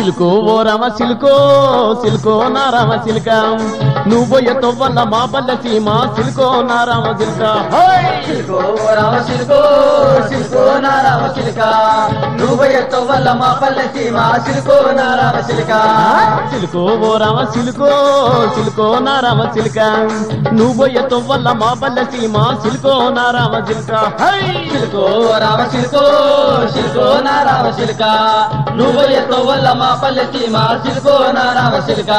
సిలుకో ఓ రామ సిలుకో సిలుకో నా రామ సిలుక నువ్వు పోయే తొవ్వల్ల మా పల్లె సీమ సిలుకో నా రామ సిలుక సిల్కో రామ సిల్కో సిల్కో నా రామ సిల్క నువ్వు ఎత్తో వల్ల మా పల్లె సీమ సిల్కో నా రామ సిల్క సిలుకో ఓ రామ సిలుకో సిలుకో నా రామ సిలుక నువ్వు పోయే తొవ్వల్ల మా పల్లె సీమ సిలుకో నా రామ సిలుక సిల్కో రామ సిల్కో సిల్కో నా రామ సిల్క నువ్వు ఎత్తో వల్ల మా పల్లె సీమ సిల్కో నా రామ సిల్క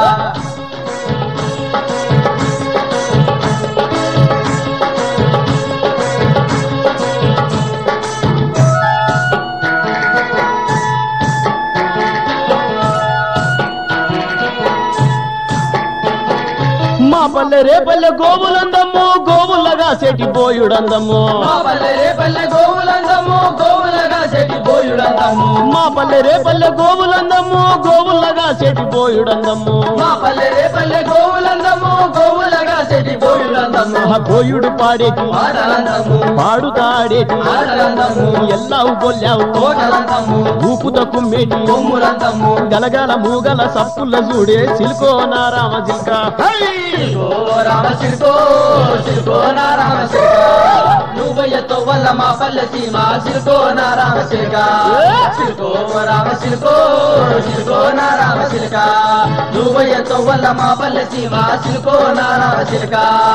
మా పల్లె రే పల్లె గోవులందమ్ము గోవులగా చెటి పోయుడందమ్ము మా పల్లె రే పల్లె గోవులందము గోవులగా చెట్టి పోయుడందము మా పల్లె రే పల్లె గోవులందమ్ము గోవులగా చెటి పోయుడందమ్ము మా పల్లె రే పల్లె గోవులందము గోవులగా చెట్టి పోయుడందము ఆ కోయుడు పాడేటి పాటలందము పాడుతాడేటి ఆటలందము ఎల్లావు గొల్లావు కోటలందము ఊపుత కుమ్మేటి కొమ్ములందము గలగల మూగల సప్పుల చూడే సిల్కో నా రామ జిల్క సిల్కో రామ సిల్కో సిల్కో నా రామ సిల్క నువ్వు ఎత్తో వల్ల మా పల్లె సీమ సిల్కో నా రామ సిల్క సిల్కో రామ సిల్కో సిల్కో నా రామ సిల్క నువ్వు ఎత్తో వల్ల మా పల్లె సీమ సిల్కో నా రామ సిల్క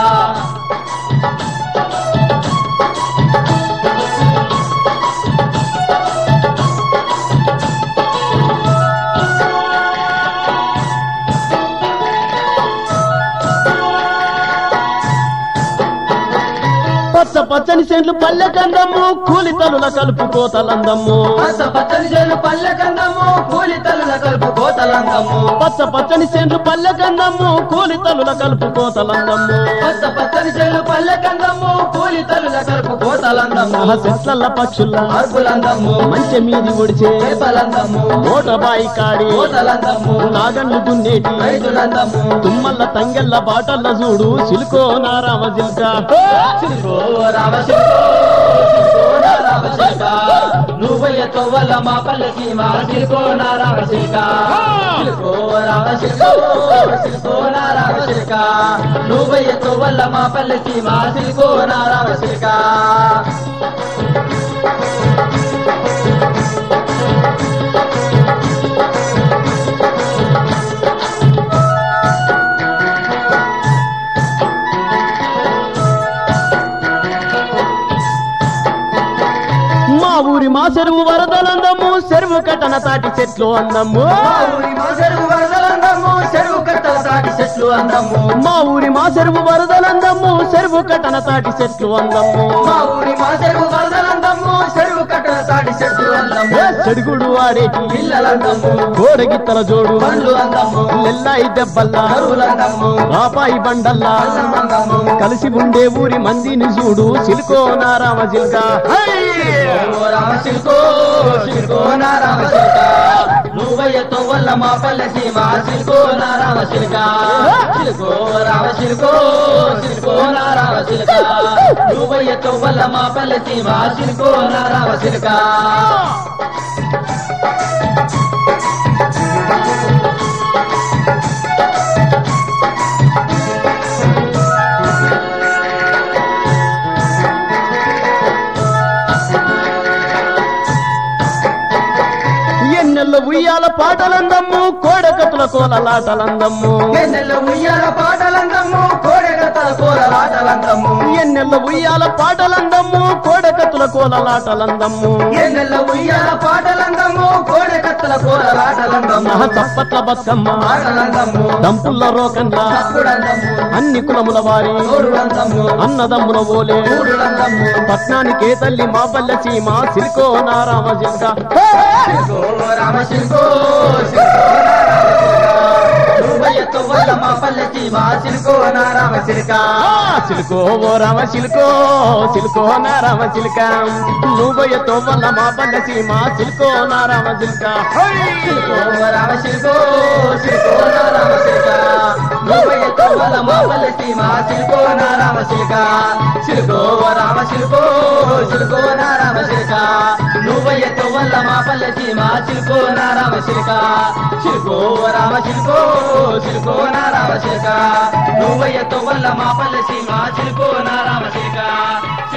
పచ్చ పచ్చని సెంట్లు పల్లె కందమ్ము కూలి తలుల కలుపు కోతలందమ్ము పచ్చ పచ్చని చేను పల్లె కందము కూలి తల్లుల కలుపు కోతలందము పచ్చ పచ్చని సెంట్లు పల్లె కందమ్ము కూలి తలుల కలుపు కోతలందమ్ము పచ్చ పచ్చని చేను పల్లె కందము కూలి తల్లుల కలుపు కోతలందము ఆ చెట్లల్ల పక్షుల అర్పులందము మంచె మీది ఒడిచే చేపలందము ఓట బాయి కాడి కోతలందము నాగన్ను దున్నేటి రైతులందము తుమ్మల్ల తంగెల్ల బాటల్ల చూడు సిలుకో నా రామ జిల్క సిల్కో రామ సిల్కో సిల్కో నా రామ సిల్క నువ్వు ఎత్తో వల్ల మా పల్లె సీమ సిల్కో నా రామ సిల్క సిల్కో రామ సిల్కో సిల్కో నా రామ సిల్క నువ్వు ఎత్తో వల్ల మా పల్లె సీమ సిల్కో నా రామ సిల్క మా ఊరి మా చెరువు వరదలందము చెరువు కట్టన తాటి చెట్లు అందము మా ఊరి మా చెరువు వరదలందము చెరువు కట్టల తాటి చెట్లు అందము మా ఊరి మా చెరువు వరదలందము చెరువు కట్టన తాటి చెట్లు అందము మా ఊరి మా చెరువు వరదలందము చెరువు కట్టల తాటి చెట్లు అందము ఏ చెడుగుడు ఆడేటి పిల్లలందము గోడగిత్తల జోడు పండ్లు అందము లెల్లాయి దెబ్బల్లా కరువులందము రాపాయి బండల్లా అల్లమందము కలిసి ఉండే ఊరి మందిని చూడు సిలుకో నా రామ జిల్క ఓ రామ సిల్కో సిల్కో నా రామ సిల్క నువ్వయ్యతో వల్ల మా పల్లె సీమ సిల్కో నా రామ సిల్క సిల్కో రామ సిల్కో సిల్కో నా రామ సిల్క నువ్వయ్యతో వల్ల మా పల్లె సీమ సిల్కో నా రామ సిల్క ఎన్నెల్ల ఉయ్యాల పాటలందమ్ము కోడకతుల కోలలాటలందమ్ము ఎన్నెల్ల ఉయ్యాల పాటలందము కోడెగతల కోరలాటలందము ఎన్నెల్ల ఉయ్యాల పాటలందమ్ము కోడకతుల కోలలాటలందమ్ము ఎన్నెల్ల ఉయ్యాల పాటలందము కోడెగతల కోరలాటలందము మహ చప్పట్ల బతుకమ్మ ఆటలందము దంపుల్ల రోకన్లా తప్పుడందము అన్ని కులముల వారి తోడులందము అన్నదమ్ముల ఓలే మూడులందము పట్నానికే తల్లి మా పల్లె సీమ సిల్కో నా రామ జిల్క శిల్కో రామ శిల్కో శిల్కో నా రామ శిల్క నువ్వయ్యతో వల్ల మా పల్లె సీమ శిల్కో నా రామ శిల్క సిలుకో ఓ రామ సిలుకో సిలుకో నా రామ చిలుక నువ్వయ్యతో వల్ల మా పల్లె సీమ సిలుకో నా రామ చిలుక శిల్కో రామ శిల్కో శిల్కో నా రామ శిల్క నువ్వయ్యతో వల్ల మా పల్లె సీమ శిల్కో నా రామ శిల్క శిల్కో రామ శిల్కో శిల్కో నా రామ శిల్క నువ్వు నువ్వయ్యతో వల్ల మా పల్లె సీమ చిలుకో నా రామ చిలుక చిలుకో రామ చిలుకో చిలుకో నా రామ చిలుక నువ్వయ్యతో వల్ల మా పల్లె సీమ చిలుకో నా రామ చిలుక